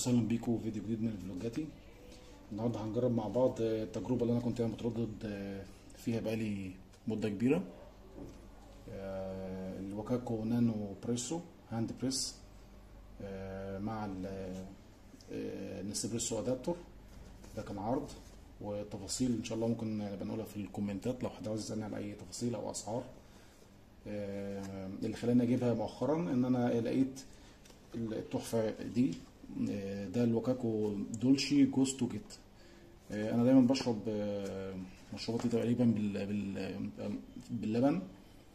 وسهلا بيكم في فيديو جديد من فلوجاتي النهارده هنجرب مع بعض التجربه اللي انا كنت متردد فيها بقالي مده كبيره الوكاكو نانو بريسو هاند بريس مع النسبريسو ادابتور ده كان عرض وتفاصيل ان شاء الله ممكن نبقى نقولها في الكومنتات لو حد عاوز يسالني على اي تفاصيل او اسعار اللي خلاني اجيبها مؤخرا ان انا لقيت التحفه دي ده الوكاكو دولشي جوستو جيت انا دايما بشرب مشروباتي تقريبا باللبن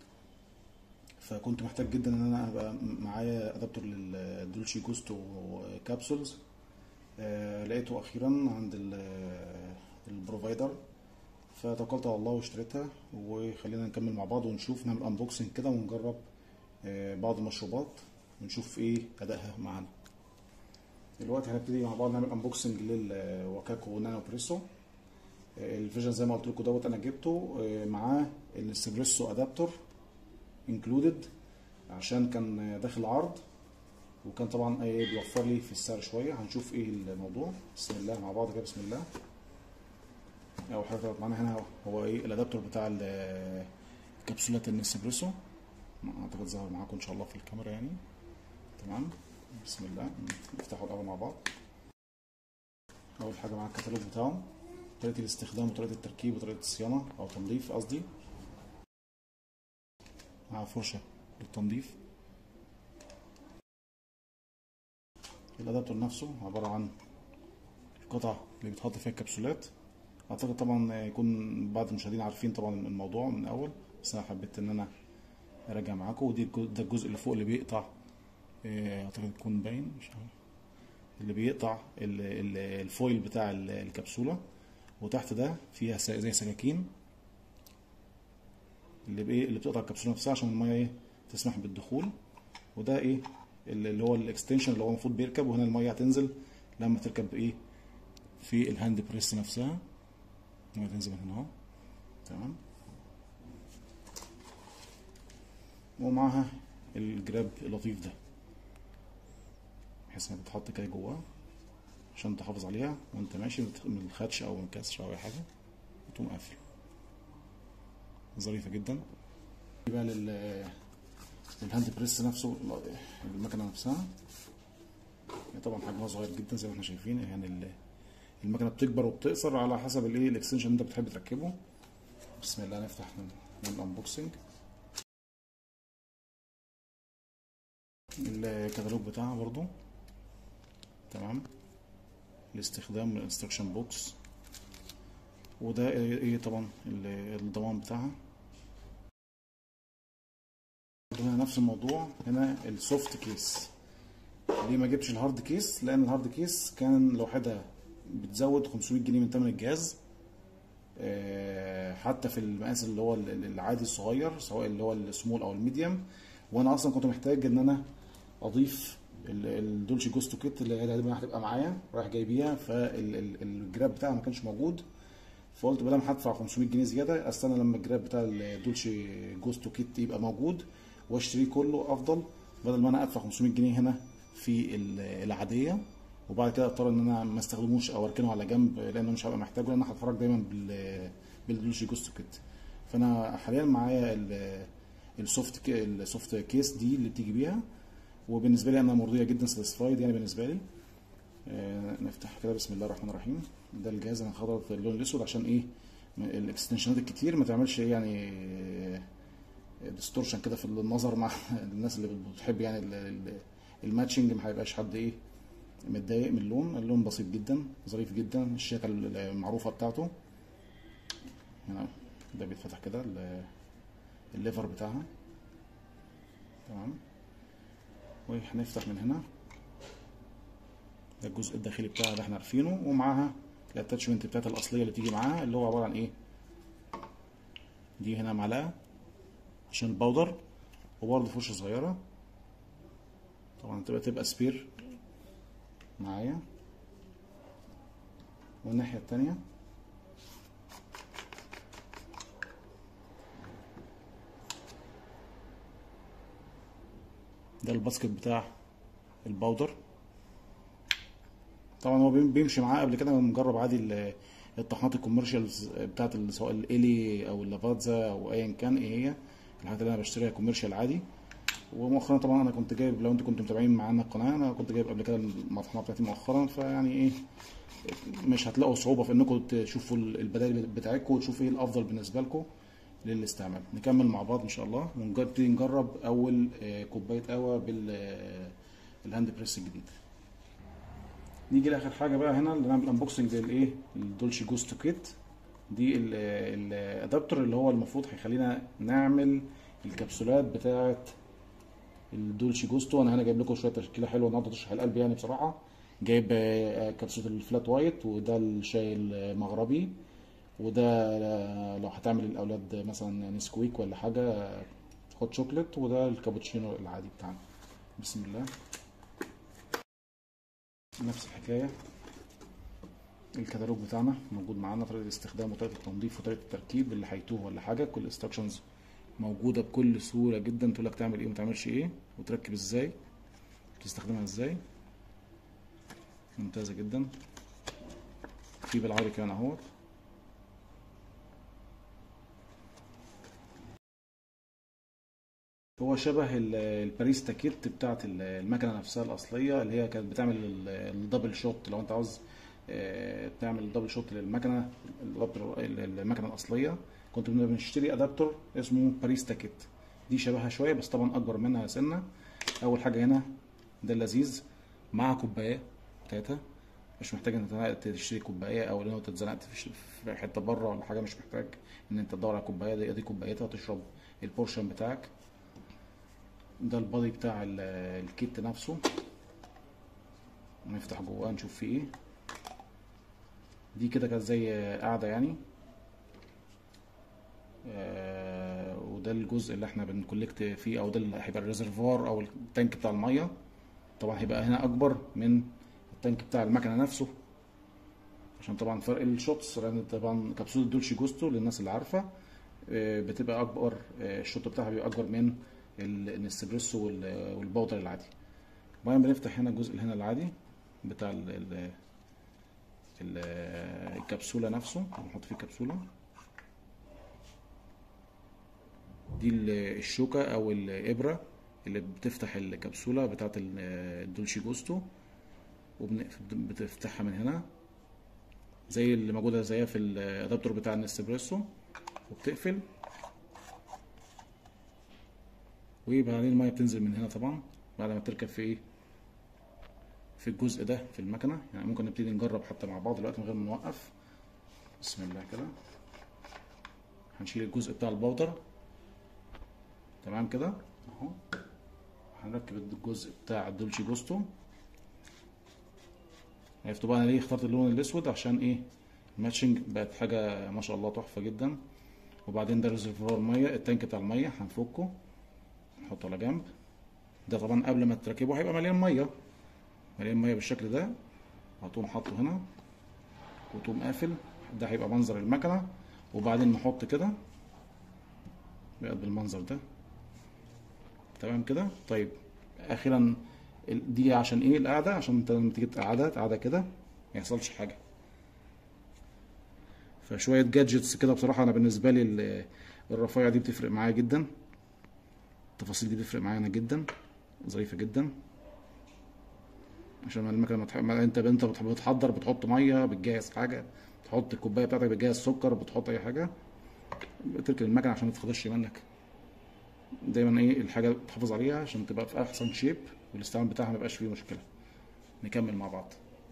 فكنت محتاج جدا ان انا ابقى معايا ادابتور للدولشي جوستو كابسولز لقيته اخيرا عند البروفايدر فتوكلت على الله واشتريتها وخلينا نكمل مع بعض ونشوف نعمل انبوكسنج كده ونجرب بعض المشروبات ونشوف ايه ادائها معانا دلوقتي هنبتدي مع بعض نعمل انبوكسنج للوكاكو نانو بريسو الفيجن زي ما قلت لكم دوت انا جبته معاه الاسبريسو ادابتور انكلودد عشان كان داخل عرض وكان طبعا ايه بيوفر لي في السعر شويه هنشوف ايه الموضوع بسم الله مع بعض كده بسم الله اول حاجه طلعت معانا هنا هو ايه الادابتور بتاع كبسولات النسبريسو اعتقد ظهر معاكم ان شاء الله في الكاميرا يعني تمام بسم الله نفتحه الاول مع بعض اول حاجه معاك الكتالوج بتاعه طريقه الاستخدام وطريقه التركيب وطريقه الصيانه او تنظيف قصدي مع فرشه للتنظيف الادابتور نفسه عباره عن القطع اللي بتحط فيها الكبسولات اعتقد طبعا يكون بعض المشاهدين عارفين طبعا الموضوع من الاول بس انا حبيت ان انا اراجع معاكم ودي ده الجزء اللي فوق اللي بيقطع اعتقد يكون باين مش عارف اللي بيقطع الفويل بتاع الكبسوله وتحت ده فيها زي سكاكين اللي بايه اللي بتقطع الكبسوله نفسها عشان الميه ايه تسمح بالدخول وده ايه اللي هو الاكستنشن اللي هو المفروض بيركب وهنا الميه هتنزل لما تركب ايه في الهاند بريس نفسها الميه تنزل من هنا اهو تمام ومعها الجراب اللطيف ده بحيث انها تتحط كده جواه عشان تحافظ عليها وانت ماشي من الخدش او من كسر او اي حاجه وتقوم قافل ظريفه جدا بقى لل الهاند بريس نفسه المكنه نفسها طبعا حجمها صغير جدا زي ما احنا شايفين يعني المكنه بتكبر وبتقصر على حسب الايه الاكستنشن اللي انت بتحب تركبه بسم الله نفتح نعمل انبوكسنج الكتالوج بتاعها برضو تمام الاستخدام الانستركشن بوكس وده ايه طبعا الضمان بتاعها هنا نفس الموضوع هنا السوفت كيس ليه ما جبتش الهارد كيس لان الهارد كيس كان لوحدها بتزود 500 جنيه من ثمن الجهاز حتى في المقاس اللي هو العادي الصغير سواء اللي هو السمول او الميديوم وانا اصلا كنت محتاج ان انا اضيف الدولشي جوستو كيت اللي هي هتبقى معايا رايح جاي بيها فالجراب بتاعها ما كانش موجود فقلت بدل ما هدفع 500 جنيه زياده استنى لما الجراب بتاع الدولشي جوستو كيت يبقى موجود واشتريه كله افضل بدل ما انا ادفع 500 جنيه هنا في العاديه وبعد كده اضطر ان انا ما استخدموش او اركنه على جنب لانه مش هبقى محتاجه لان انا هتفرج دايما بالدولشي جوستو كيت فانا حاليا معايا السوفت السوفت كيس دي اللي بتيجي بيها وبالنسبه لي انا مرضيه جدا ساتيسفايد يعني بالنسبه لي آه نفتح كده بسم الله الرحمن الرحيم ده الجهاز انا خضرت اللون الاسود عشان ايه الاكستنشنات الكتير ما تعملش ايه يعني ديستورشن كده في النظر مع الناس اللي بتحب يعني الماتشنج ما هيبقاش حد ايه متضايق من اللون اللون بسيط جدا ظريف جدا الشاكه المعروفه بتاعته هنا ده بيتفتح كده الليفر بتاعها تمام وهنفتح من هنا ده الجزء الداخلي بتاعها اللي احنا عارفينه ومعاها الاتاتشمنت بتاعتها الاصليه اللي تيجي معاها اللي هو عباره عن ايه دي هنا معلقه عشان البودر وبرده فرشه صغيره طبعا تبقى تبقى سبير معايا والناحيه التانيه ده الباسكت بتاع الباودر طبعا هو بيم- بيمشي معاه قبل كده مجرب عادي ال- الطحنات الكوميرشالز بتاعت ال- سواء الالي او اللافاتزا او ايا كان ايه هي الحاجات اللي انا بشتريها كوميرشال عادي ومؤخرا طبعا انا كنت جايب لو انتوا كنتوا متابعين معانا القناه انا كنت جايب قبل كده المطحنه بتاعتي مؤخرا فيعني ايه مش هتلاقوا صعوبه في انكم تشوفوا ال- البدائل بتاعتكم وتشوفوا ايه الافضل بالنسبه لكم للاستعمال نكمل مع بعض ان شاء الله ونبتدي نجرب اول آه، كوبايه قهوه بالهاند بريس الجديد نيجي لاخر حاجه بقى هنا اللي نعمل انبوكسنج للايه الدولشي جوست كيت دي ال- الادابتر اللي هو المفروض هيخلينا نعمل الكبسولات بتاعه الدولشي جوستو انا هنا جايب لكم شويه تشكيله حلوه النهارده تشرح القلب يعني بصراحه جايب آه، كبسوله الفلات وايت وده الشاي المغربي وده آه، لو هتعمل الاولاد مثلا نسكويك ولا حاجه آه، هوت شوكليت وده الكابوتشينو العادي بتاعنا بسم الله نفس الحكايه الكتالوج بتاعنا موجود معانا طريقه الاستخدام وطريقه التنظيف وطريقه التركيب اللي هيتوه ولا حاجه كل الانستراكشنز موجوده بكل سهوله جدا تقول لك تعمل ايه وما تعملش ايه وتركب ازاي تستخدمها ازاي ممتازه جدا في بالعربي كمان اهوت هو شبه ال- الباريستا كيت بتاعت ال- المكنه نفسها الاصليه اللي هي كانت بتعمل ال- الدبل شوت لو انت عاوز آه، تعمل دبل شوت للمكنه الادابتر المكنه الاصليه كنت بن- بنشتري ادابتر اسمه باريستا كيت دي شبهها شويه بس طبعا اكبر منها سنه اول حاجه هنا ده اللذيذ مع كوبايه بتاعتها مش محتاج ان انت تشتري كوبايه او لو انت اتزنقت في ش- في حته بره ولا حاجه مش محتاج ان انت تدور على كوبايه دي دي كوبايتها تشرب البورشن بتاعك ده البادي بتاع ال- الكيت نفسه نفتح جواه نشوف فيه ايه دي كده كانت زي قاعدة يعني آه، وده الجزء اللي احنا بنكولكت فيه او ده اللي هيبقى الريزرفوار او التانك بتاع المية طبعا هيبقى هنا اكبر من التانك بتاع المكنة نفسه عشان طبعا فرق الشوتس لان طبعا كبسولة دولشي جوستو للناس اللي عارفة آه، بتبقى اكبر آه، الشوت بتاعها بيبقى اكبر من ال- الاسبريسو وال- والبودر العادي وبعدين بنفتح هنا الجزء اللي هنا العادي بتاع ال ال ال الكبسولة نفسه بنحط فيه كبسولة دي ال- الشوكة أو الإبرة اللي بتفتح الكبسولة بتاعت ال- الدولشي جوستو وبتفتحها من هنا زي اللي موجودة زيها في الأدابتور بتاع النسبريسو وبتقفل وبعدين المية بتنزل من هنا طبعا بعد ما تركب في ايه في الجزء ده في المكنة يعني ممكن نبتدي نجرب حتى مع بعض دلوقتي من غير ما نوقف بسم الله كده هنشيل الجزء بتاع البودر تمام كده اهو هنركب الجزء بتاع الدولشي جوستو عرفتوا بقى انا ليه اخترت اللون الاسود عشان ايه الماتشنج بقت حاجة ما شاء الله تحفة جدا وبعدين ده ريزرفوار مية التانك بتاع المية هنفكه نحطه على جنب ده طبعا قبل ما تركبه هيبقى مليان ميه مليان ميه بالشكل ده هتقوم حاطه هنا وتقوم قافل ده هيبقى منظر المكنه وبعدين نحط كده بقى بالمنظر ده تمام كده طيب اخيرا ال- دي عشان ايه القعده عشان انت لما تيجي تقعدها تقعدها كده ما يحصلش حاجه فشويه جادجتس كده بصراحه انا بالنسبه لي ال- الرفايع دي بتفرق معايا جدا التفاصيل دي بتفرق معايا انا جدا ظريفه جدا عشان المكنه ما تح... ما انت انت بتح- بتحضر بتحط ميه بتجهز حاجه تحط الكوبايه بتاعتك بتجهز سكر بتحط اي حاجه تركن المكنه عشان ما تتخدش منك دايما ايه الحاجه تحافظ عليها عشان تبقى في احسن شيب والاستعمال بتاعها ما يبقاش فيه مشكله نكمل مع بعض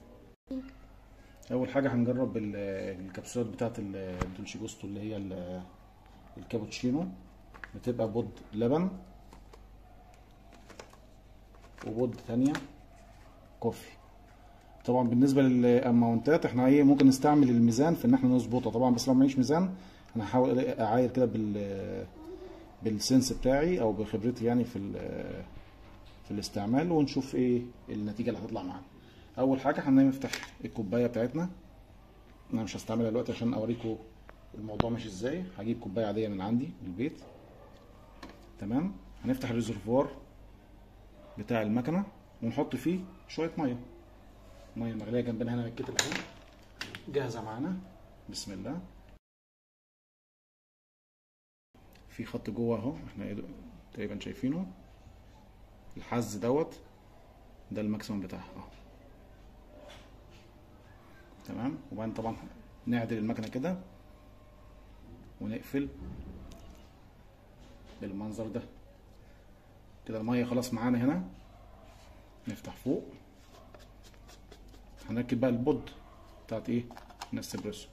اول حاجه هنجرب ال- الكبسولات بتاعت ال- الدولشي جوستو اللي هي ال- الكابوتشينو بتبقى بود لبن وبود تانية كوفي طبعا بالنسبه للاماونتات احنا ايه ممكن نستعمل الميزان في ان احنا نظبطها طبعا بس لو معيش ميزان انا هحاول اعاير كده بال بالسنس بتاعي او بخبرتي يعني في ال- في الاستعمال ونشوف ايه النتيجه اللي هتطلع معانا اول حاجه هنفتح الكوبايه بتاعتنا انا مش هستعملها دلوقتي عشان اوريكم الموضوع ماشي ازاي هجيب كوبايه عاديه من عندي من البيت تمام هنفتح الريزرفوار بتاع المكنه ونحط فيه شويه ميه الميه المغليه جنبنا هنا الكتل اهي جاهزه معانا بسم الله في خط جوه اهو احنا إيه تقريبا شايفينه الحز دوت ده الماكسيمم بتاعها اهو تمام وبعدين طبعا نعدل المكنه كده ونقفل بالمنظر ده كده الميه خلاص معانا هنا نفتح فوق هنركب بقى البود بتاعت ايه نسبريسو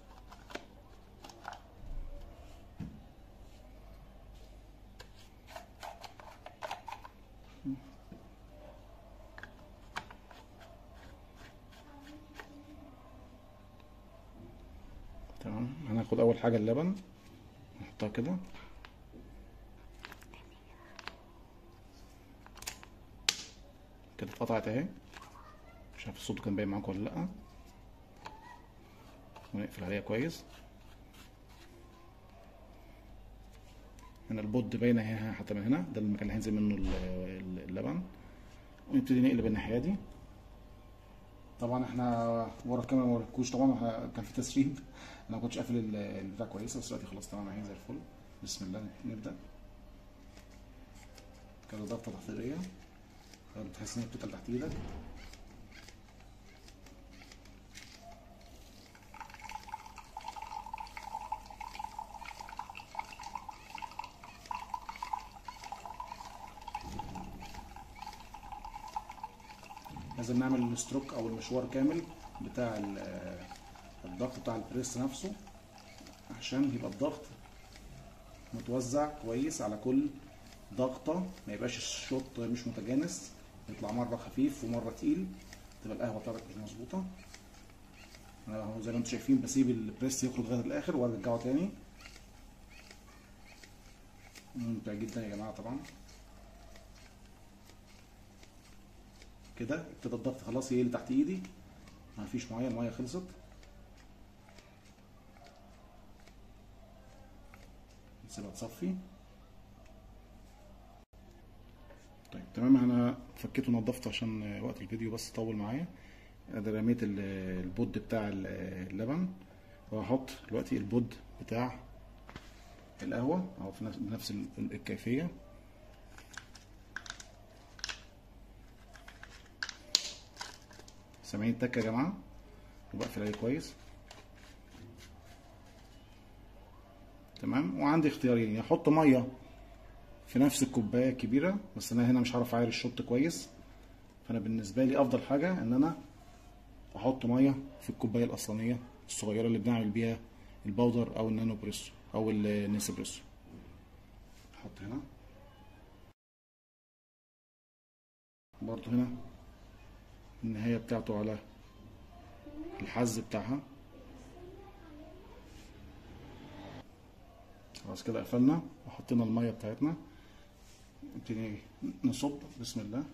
تمام هناخد اول حاجه اللبن نحطها كده كده اتقطعت اهي مش عارف الصوت كان باين معاكم ولا لا ونقفل عليها كويس هنا البود باينه اهي حتى من هنا ده المكان اللي هينزل منه اللبن ونبتدي نقلب الناحيه دي طبعا احنا ورا الكاميرا ما وريكوش طبعا كان في تسريب انا ما كنتش قافل البتاع كويس بس دلوقتي خلاص تمام اهي زي الفل بسم الله نبدا كده ضغطه تحضيريه بتحس ان هي بتتقل تحت ايدك لازم نعمل الستروك او المشوار كامل بتاع الضغط بتاع البريس نفسه عشان يبقى الضغط متوزع كويس على كل ضغطة ما يبقاش الشوط مش متجانس يطلع مرة خفيف ومرة تقيل تبقى القهوة بتاعتك مش مظبوطة اهو زي ما انتم شايفين بسيب البريس يخرج لغاية الآخر وارجعه تاني ممتع جدا يا جماعة طبعا كده ابتدى الضغط خلاص يقل تحت ايدي مفيش ميه الميه خلصت نسيبها تصفي طيب تمام انا فكيته ونضفته عشان وقت الفيديو بس طول معايا انا رميت البود بتاع اللبن وهحط دلوقتي البود بتاع القهوه اهو بنفس الكيفيه سامعين التكه يا جماعه وبقفل عليه كويس تمام وعندي اختيارين احط ميه في نفس الكوبايه الكبيره بس انا هنا مش هعرف اعاير الشط كويس فانا بالنسبه لي افضل حاجه ان انا احط ميه في الكوبايه الاصلانيه الصغيره اللي بنعمل بيها الباودر او النانو بريسو او النسبريسو احط هنا برضو هنا النهاية بتاعته على الحز بتاعها خلاص كده قفلنا وحطينا المية بتاعتنا نبتدي نصب بسم الله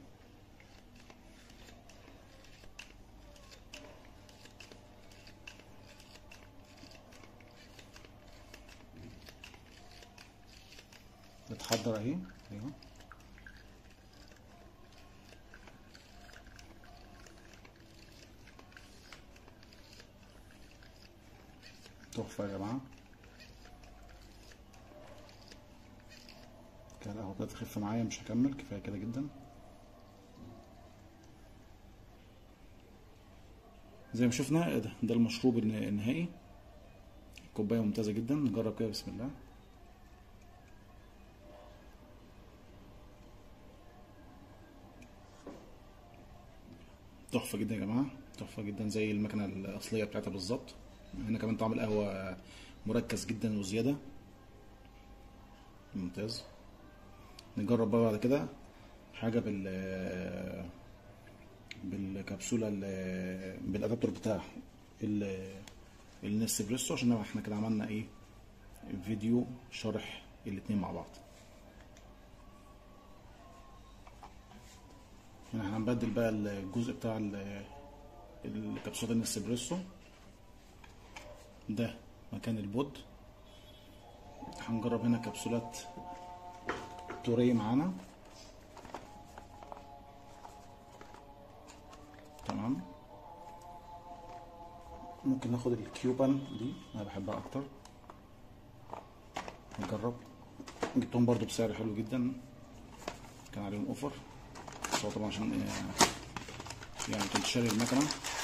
بتحضر اهي ايوه تحفة يا جماعة كده القهوة بدأت تخف معايا مش هكمل كفاية كده جدا زي ما شفنا ده, ده المشروب النهائي كوباية ممتازة جدا نجرب كده بسم الله تحفة جدا يا جماعة تحفة جدا زي المكنة الأصلية بتاعتها بالظبط هنا كمان طعم القهوة مركز جدا وزيادة ممتاز نجرب بقى بعد كده حاجة بال بالكبسولة بالادابتور بتاع النسبريسو عشان احنا كده عملنا ايه فيديو شرح الاتنين مع بعض هنا احنا هنبدل بقى الجزء بتاع الكبسولة النسبريسو ده مكان البود هنجرب هنا كبسولات توريه معانا تمام ممكن ناخد الكيوبان دي انا بحبها اكتر نجرب جبتهم برضو بسعر حلو جدا كان عليهم اوفر بس هو طبعا عشان آه، يعني كنت شاري المكنه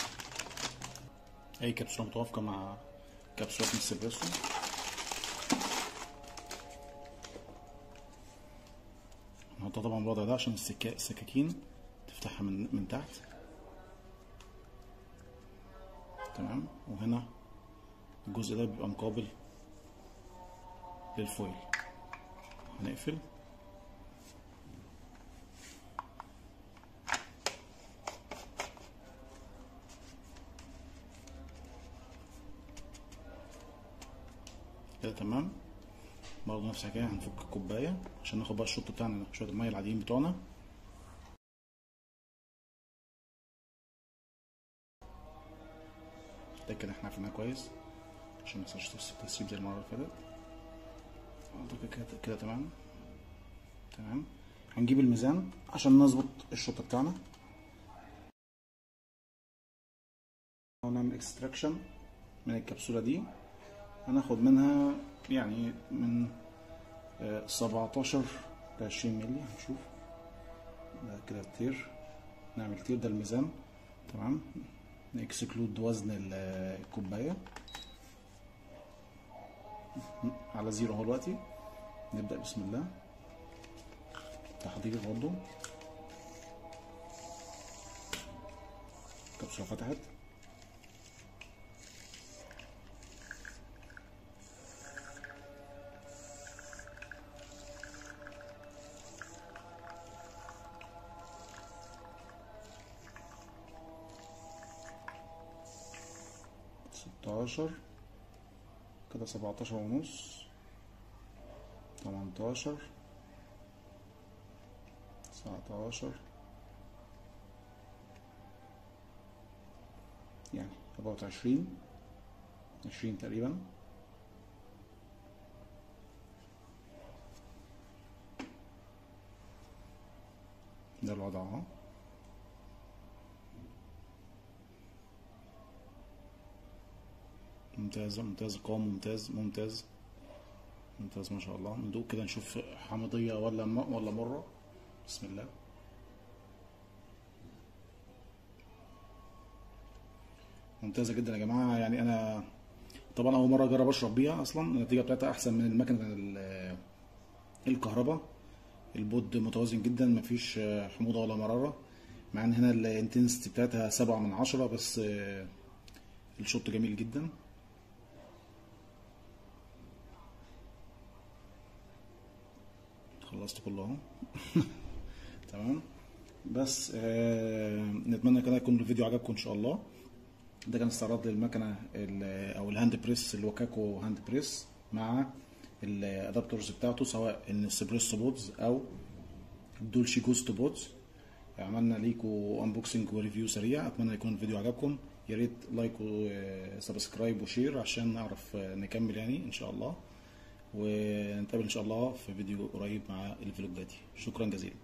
اي كبسوله متوافقه مع كبسولات نسبريسو نحطها طبعا بالوضع ده عشان السكا... السكاكين تفتحها من من تحت تمام وهنا الجزء ده بيبقى مقابل للفويل هنقفل كده تمام برضه نفس الحكايه هنفك الكوبايه عشان ناخد بقى الشوط بتاعنا شويه الميه العاديين بتوعنا ده كده احنا عارفينها كويس عشان ما يحصلش تسريب زي المره اللي فاتت اعتقد كده كده تمام تمام هنجيب الميزان عشان نظبط الشوط بتاعنا ونعمل اكستراكشن من الكبسوله دي هناخد منها يعني من آه، 17 ل 20 مللي هنشوف ده كده التير نعمل تير ده الميزان تمام نكسكلود وزن ال- الكوبايه على زيرو اهو دلوقتي نبدأ بسم الله تحضير برضو كبسولة فتحت ستاشر كده سبعتاشر ونص تمنتاشر تسعتاشر يعني about عشرين عشرين تقريبا ده الوضع اهو ممتازة ممتاز قوام ممتاز ممتاز ممتاز ما شاء الله ندوق كده نشوف حامضية ولا م... ولا مرة بسم الله ممتازة جدا يا جماعة يعني أنا طبعا أول مرة أجرب أشرب بيها أصلا النتيجة بتاعتها أحسن من المكنة ال- الكهرباء البود متوازن جدا مفيش حموضة ولا مرارة مع إن هنا الانتنسيتي بتاعتها سبعة من عشرة بس الشوط جميل جدا خلصت كله اهو تمام بس آه نتمنى كده يكون الفيديو عجبكم ان شاء الله ده كان استعراض للمكنه ال- او الهاند بريس الوكاكو هاند بريس مع الادابتورز بتاعته سواء النسبريسو بودز او الدولشي جوست بودز عملنا ليكوا انبوكسنج وريفيو سريع اتمنى يكون الفيديو عجبكم يا ريت لايك وسبسكرايب وشير عشان نعرف آه، نكمل يعني ان شاء الله ونتقابل ان شاء الله في فيديو قريب مع الفلوجات دي شكرا جزيلا